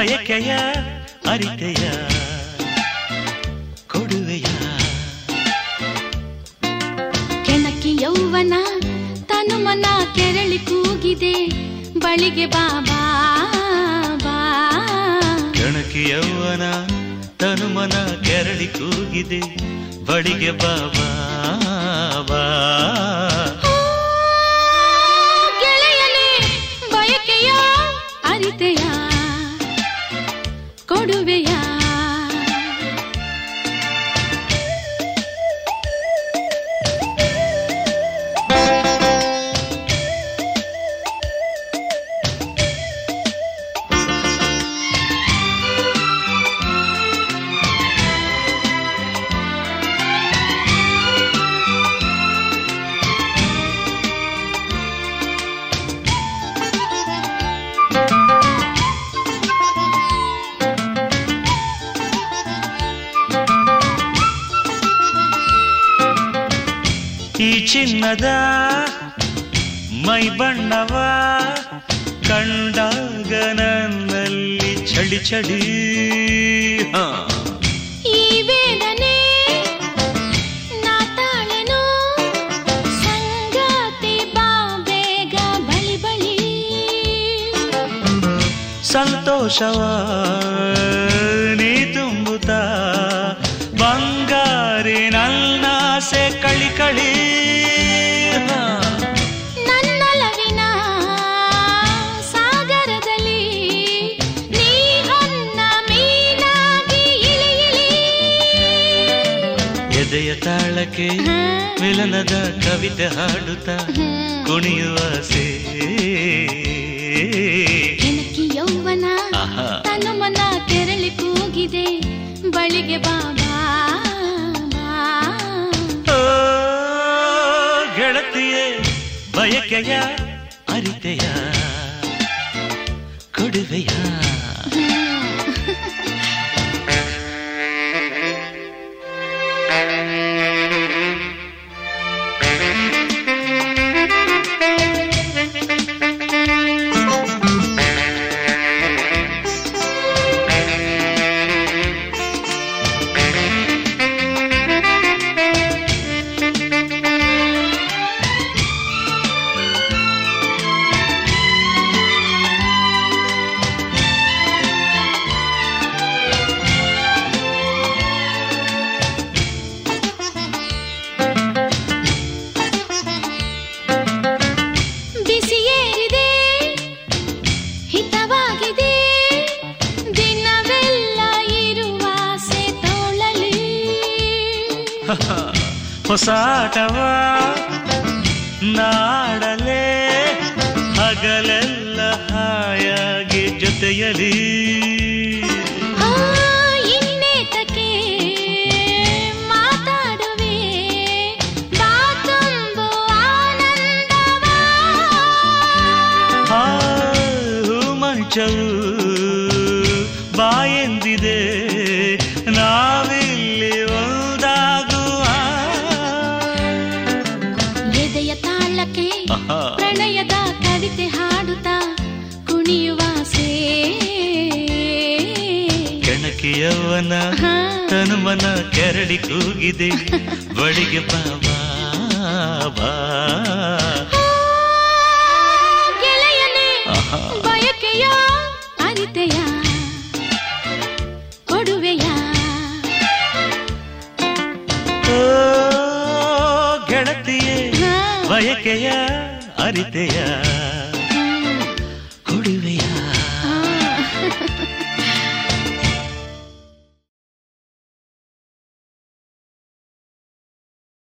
ಬಯಕೆಯ ಅರಿತೆಯ ಕೊಡುವೆಯ ಕೆಣಕಿ ಯೌವನ ತನು ಮನ ಕೆರಳಿ ಕೂಗಿದೆ ಬಳಿಗೆ ಬಾಬಾ ಬಾ ಕೆಣಕಿ ಯೌವನ ತನು ಮನ ಕೆರಳಿ ಕೂಗಿದೆ ಬಳಿಗೆ ಬಾಬಾ ಬಾ ಓ, ಗೆಳೆಯನೇ ಬಯಕೆಯ ಅರಿತೆಯ ಕೊಡುವೆಯ ಈ ಚಿನ್ನದ ಮೈ ಬಣ್ಣವ ಕಂಡಾಗ ನನ್ನಲ್ಲಿ ಚಳಿ ಚಳಿ ಹಾ ಈ ವೇದನೆ ನಾ ತಾಳೆನು ಸಂಗಾತಿ ಬಾ ಬೇಗ ಬಳಿ ಬಳಿ ಸಂತೋಷವ ನೀ ತುಂಬುತ್ತಾ ಬಂಗಾರಿ ನನ್ನಾಸೆ ಕಳಿ ಕಳಿ ಹಾ. ನನ್ನಲವಿನ ಸಾಗರದಲ್ಲಿ ನೀ ಹೊನ್ನ ಮೀನಾಗಿ ಇಳಿ ಇಳಿ ಎದೆಯ ತಾಳಕ್ಕೆ ಮಿಲನದ ಕವಿತೆ ಹಾಡುತ್ತಾ ಕುಣಿಯುವ ಸೇ ಕೆಣಕಿ ಯೌವನ ಆಹಾ ತನು ಮನ ಕೆರಳಿ ಕೂಗಿದೆ ಬಳಿಗೆ ಬಾಬಾ ಬಾ. ಓ, ಗೆಳತಿಯೇ ಬಯಕೆಯ ಅರಿತೆಯ ಕೊಡುವೆಯ ಬಿಸಿಯೇರಿದೆ ಹಿತವಾಗಿದೆ ದಿನವೆಲ್ಲ ಇರುವಾಸೆ ತೋಳಲಿ ಹೊಸ ಆಟವ ನಾಡಲೇ ಹಗಲೆಲ್ಲ ಹಾಯಾಗಿ ಜೊತೆಯಲಿ ಆ, ಇನ್ನೇತಕ್ಕೆ ಮಾತಾಡುವೆ ಬಾ ತುಂಬು ಆನಂದವ ಆ ಮಂಚವು ಬಾಯೆಂದಿದೆ ನಾವಿಲ್ಲಿ ಒಂದಾಗುವ ಎದೆಯ ತಾಳಕ್ಕೆ ಆಹಾ. ಪ್ರಣಯದ ಕವಿತೆ ಹಾಡುತ್ತಾ ಕುಣಿಯುವಾಸೆ ಕೆಣಕಿಯವನ ತನುಮನ ಕೆರಳಿ ಕೂಗಿದೆ ಬಳಿಗೆ ಬಾಬಾ ಬಾ ಆ, ಗೆಳೆಯನೇ ಆಹಾ. ಬಯಕೆಯ ಅರಿತೆಯ ಕೊಡುವೆಯ ಓ ಗೆಳತಿಯೇ ಹಾ. ಬಯಕೆಯ ಅರಿತೆಯ